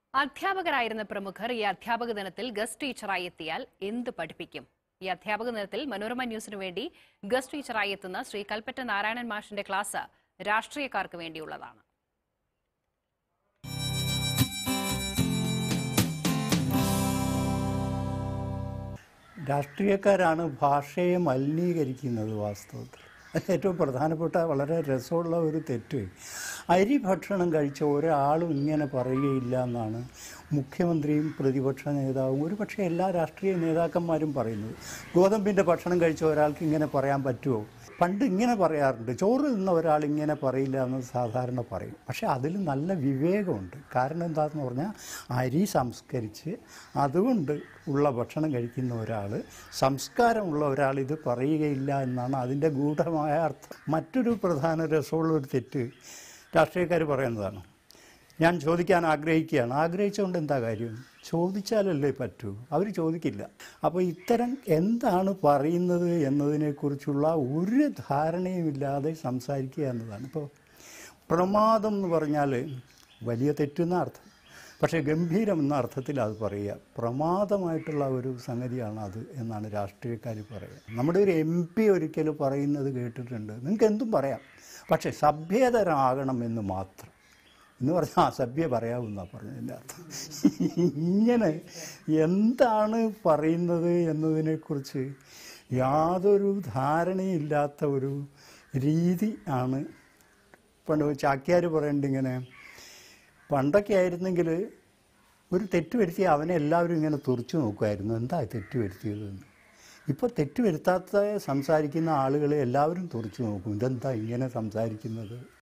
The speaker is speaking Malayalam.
അധ്യാപകരായിരുന്ന പ്രമുഖർ ഈ അധ്യാപക ദിനത്തിൽ ഗസ്റ്റ് ടീച്ചറായി എത്തിയാൽ എന്ത് പഠിപ്പിക്കും ഈ അധ്യാപക ദിനത്തിൽ മനോരമ ന്യൂസിനു വേണ്ടി ഗസ്റ്റ് ടീച്ചറായി എത്തുന്ന ശ്രീ കൽപ്പറ്റ നാരായണൻ മാഷിന്റെ ക്ലാസ് രാഷ്ട്രീയക്കാർക്ക് വേണ്ടിയുള്ളതാണ് രാഷ്ട്രീയക്കാരാണ് ഭാഷയെ മലിനീകരിക്കുന്നത് വാസ്തവത്തിൽ അത് ഏറ്റവും പ്രധാനപ്പെട്ട വളരെ രസമുള്ള ഒരു തെറ്റ് അരി ഭക്ഷണം കഴിച്ച ഒരാളും ഇങ്ങനെ പറയുകയില്ല എന്നാണ് മുഖ്യമന്ത്രിയും പ്രതിപക്ഷ നേതാവും ഒരു പക്ഷേ എല്ലാ രാഷ്ട്രീയ നേതാക്കന്മാരും പറയുന്നത് ഗോതമ്പിൻ്റെ ഭക്ഷണം കഴിച്ച ഒരാൾക്ക് ഇങ്ങനെ പറയാൻ പറ്റുമോ പണ്ട് ഇങ്ങനെ പറയാറുണ്ട് ചോറ് തിന്ന ഒരാൾ ഇങ്ങനെ പറയില്ല എന്ന് സാധാരണ പറയും പക്ഷേ അതിൽ നല്ല വിവേകമുണ്ട് കാരണം എന്താണെന്ന് പറഞ്ഞാൽ അരി സംസ്കരിച്ച് അതുകൊണ്ട് ഉള്ള ഭക്ഷണം കഴിക്കുന്ന ഒരാൾ സംസ്കാരമുള്ള ഒരാൾ ഇത് പറയുകയില്ല എന്നാണ് അതിൻ്റെ ഗൂഢമായ അർത്ഥം മറ്റൊരു പ്രധാന രസമുള്ള ഒരു തെറ്റ് രാഷ്ട്രീയക്കാർ പറയുന്നതാണ് ഞാൻ ചോദിക്കാൻ ആഗ്രഹിക്കുകയാണ് ആഗ്രഹിച്ചുകൊണ്ട് എന്താ കാര്യം ചോദിച്ചാലല്ലേ പറ്റൂ അവർ ചോദിക്കില്ല അപ്പോൾ ഇത്തരം എന്താണ് പറയുന്നത് എന്നതിനെക്കുറിച്ചുള്ള ഒരു ധാരണയുമില്ലാതെ സംസാരിക്കുക എന്നതാണ് ഇപ്പോൾ പ്രമാദം എന്ന് പറഞ്ഞാൽ വലിയ തെറ്റെന്ന അർത്ഥം പക്ഷേ ഗംഭീരം എന്ന അർത്ഥത്തിൽ അത് പറയുക പ്രമാദമായിട്ടുള്ള ഒരു സംഗതിയാണ് അത് എന്നാണ് രാഷ്ട്രീയക്കാർ പറയുക നമ്മുടെ ഒരു എം പി ഒരിക്കലും പറയുന്നത് കേട്ടിട്ടുണ്ട് നിങ്ങൾക്ക് എന്തും പറയാം പക്ഷേ സഭ്യതരാകണം എന്ന് മാത്രം എന്ന് പറഞ്ഞാൽ അസഭ്യ പറയാവുന്ന പറഞ്ഞതിൻ്റെ അർത്ഥം ഇങ്ങനെ എന്താണ് പറയുന്നത് എന്നതിനെക്കുറിച്ച് യാതൊരു ധാരണയില്ലാത്ത ഒരു രീതി ആണ് പണ്ട് ചാക്യാർ പറയേണ്ട ഇങ്ങനെ പണ്ടൊക്കെ ആയിരുന്നെങ്കിൽ ഒരു തെറ്റ് വരുത്തിയ അവനെ എല്ലാവരും ഇങ്ങനെ തുറച്ചു നോക്കുമായിരുന്നു എന്താ തെറ്റ് വരുത്തിയതെന്ന് ഇപ്പോൾ തെറ്റ് വരുത്താത്ത സംസാരിക്കുന്ന ആളുകളെ എല്ലാവരും തുറച്ചു നോക്കും ഇതെന്താ ഇങ്ങനെ സംസാരിക്കുന്നത്